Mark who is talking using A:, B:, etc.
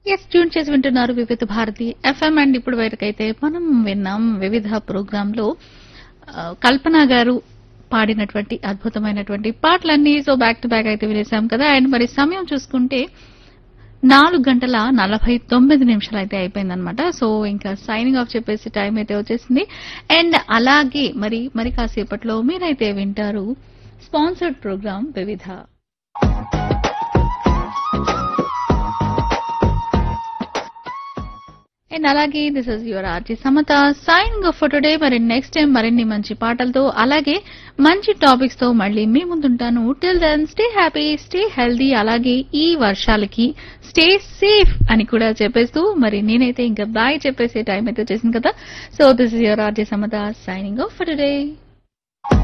A: yes tune చేసి వింటున్నారు వివిధ భారతి ఎఫ్ఎం అండ్ ఇప్పుడు వరకైతే మనం విన్నాం వివిధ ప్రోగ్రామ్ లో ఆ, కల్పన గారు పాడినటువంటి అద్భుతమైనటువంటి పాటలన్నీ సో బ్యాక్ టు బ్యాక్ అయితే వినేసాం కదా అండ్ మరి సమయం చూసుకుంటే నాలుగు గంటల నలభై తొమ్మిది నిమిషాలు అయితే అయిపోయిందనమాట సో ఇంకా సైనింగ్ ఆఫ్ చెప్పేసి టైం అయితే వచ్చేసింది అండ్ అలాగే మరి మరి కాసేపట్లో మీరైతే వింటారు స్పాన్సర్డ్ ప్రోగ్రామ్ వివిధ అండ్ అలాగే this is your RJ Samatha signing off for today మరి నెక్స్ట్ టైం మరిన్ని మంచి పాటలతో అలాగే మంచి టాపిక్స్ తో మళ్ళీ మీ ముందుంటాను till then stay happy stay healthy అలాగే ఈ వర్షాలకి స్టే సేఫ్ అని కూడా చెప్పేస్తూ మరి నేనైతే ఇంకా బాయ్ చెప్పేసే టైం అయితే వచ్చేసింది కదా so this is your RJ Samatha signing off for today